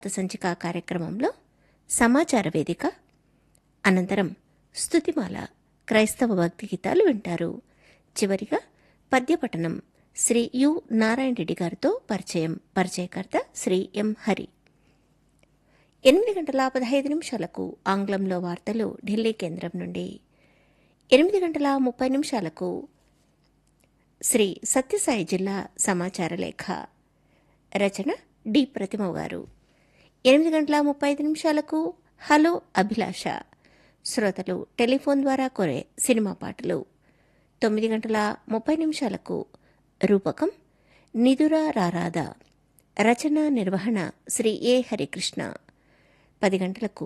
సంచిక కార్యక్రమంలో సమాచార వేదిక అనంతరం స్తుతిమాల క్రైస్తవ భక్తి గీతాలు వింటారు చివరిగా పద్యపఠనం శ్రీ యు నారాయణ రెడ్డి గారితో పరిచయం పరిచయకర్త శ్రీ ఎం హరి ఎనిమిది గంటల పదహైదు నిమిషాలకు ఆంగ్లంలో వార్తలు ఢిల్లీ కేంద్రం నుండి ఎనిమిది గంటల ముప్పై నిమిషాలకు శ్రీ సత్యసాయి జిల్లా సమాచార లేఖ రచన డి ప్రతిమ గారు ఎనిమిది గంటల ముప్పై ఐదు నిమిషాలకు హలో అభిలాష శ్రోతలు టెలిఫోన్ ద్వారా కోరే సినిమా పాటలు తొమ్మిది గంటల ముప్పై నిమిషాలకు రూపకం నిదురా రారాదా రచన నిర్వహణ శ్రీ ఏ హరికృష్ణ పది గంటలకు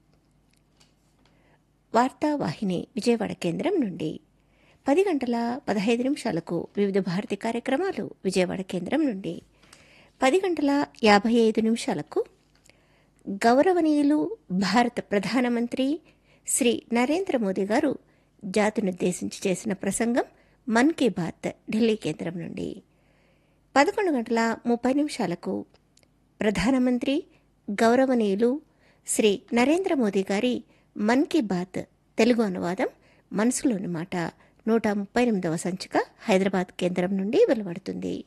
వార్తావాహిని విజయవాడ కేంద్రం నుండి పది గంటల పదహైదు నిమిషాలకు వివిధ భారతి కార్యక్రమాలు విజయవాడ కేంద్రం నుండి పది గంటల యాభై ఐదు నిమిషాలకు గౌరవనీయులు భారత ప్రధానమంత్రి శ్రీ నరేంద్ర మోదీ గారు జాతినుద్దేశించి చేసిన ప్రసంగం మన్ కీ బాత్ ఢిల్లీ కేంద్రం నుండి పదకొండు గంటల ముప్పై నిమిషాలకు ప్రధానమంత్రి గౌరవనీయులు శ్రీ నరేంద్ర మోదీ గారి మన్ కీ బాత్ తెలుగు అనువాదం మనసులోని మాట నూట ముప్పై ఎనిమిదవ సంచిక హైదరాబాద్ కేంద్రం నుండి వెలువడుతుంది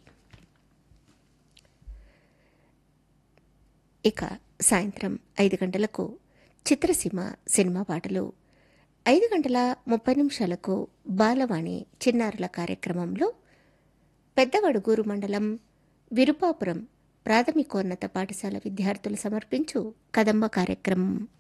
ఇక సాయంత్రం ఐదు గంటలకు చిత్రసీమ సినిమా పాటలు ఐదు గంటల ముప్పై నిమిషాలకు బాలవాణి చిన్నారుల కార్యక్రమంలో పెద్దవడుగూరు మండలం విరుపాపురం ప్రాథమికోన్నత పాఠశాల విద్యార్థులు సమర్పించు కదంబ కార్యక్రమం